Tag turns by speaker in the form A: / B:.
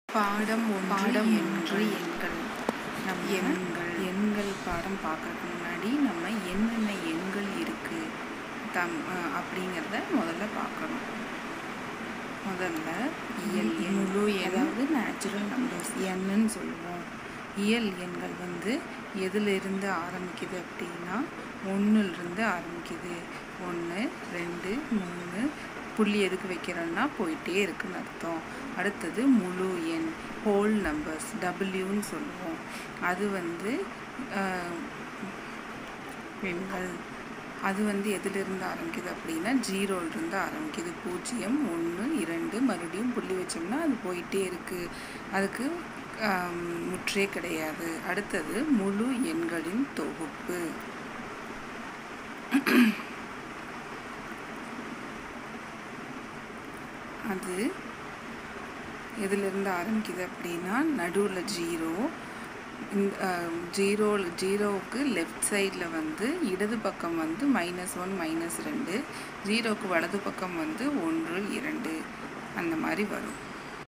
A: பாடம் ஒன்று
B: பாடம்
A: என்று
B: ஒன்று
A: எண்கள் நம்ம
B: எண்கள்.
A: எண்கள் பாடம் பார்க்கறதுக்கு முன்னாடி நம்ம என்னென்ன எண்கள் இருக்குது தம் அஹ் அப்படிங்கிறத முதல்ல பார்க்கணும் முதல்ல இயல் எண்
B: முழு எண்.
A: அதாவது நேச்சுரல் நம்பர்ஸ் எண்ணுன்னு சொல்லுவோம் இயல் எண்கள் வந்து எதிலிருந்து ஆரம்பிக்குது அப்படின்னா ஒன்றுலேருந்து ஆரம்பிக்குது ஒன்று ரெண்டு மூணு புள்ளி எதுக்கு வைக்கிறோன்னா போயிட்டே இருக்குன்னு அர்த்தம் அடுத்தது முழு எண் ஹோல் நம்பர்ஸ் டபிள்யூன்னு சொல்லுவோம் அது வந்து ஆஹ், எண்கள் அது வந்து எதிலிருந்து ஆரம்பிக்குது அப்படின்னா ஜீரோலிருந்து ஆரம்பிக்குது பூஜ்ஜியம் ஒன்று இரண்டு மறுபடியும் புள்ளி வச்சோம்னா அது போயிட்டே இருக்குது அதுக்கு ஆம், முற்றே கிடையாது அடுத்தது முழு எண்களின் தொகுப்பு அது எதிலிருந்து ஆரம்பிக்குது அப்படின்னா நடுவில் ஜீரோ இந்த ஜீரோ ஜீரோவுக்கு லெஃப்ட் சைடில் வந்து இடது பக்கம் வந்து மைனஸ் ஒன் மைனஸ் ரெண்டு ஜீரோவுக்கு வலது பக்கம் வந்து ஒன்று இரண்டு அந்த மாதிரி வரும்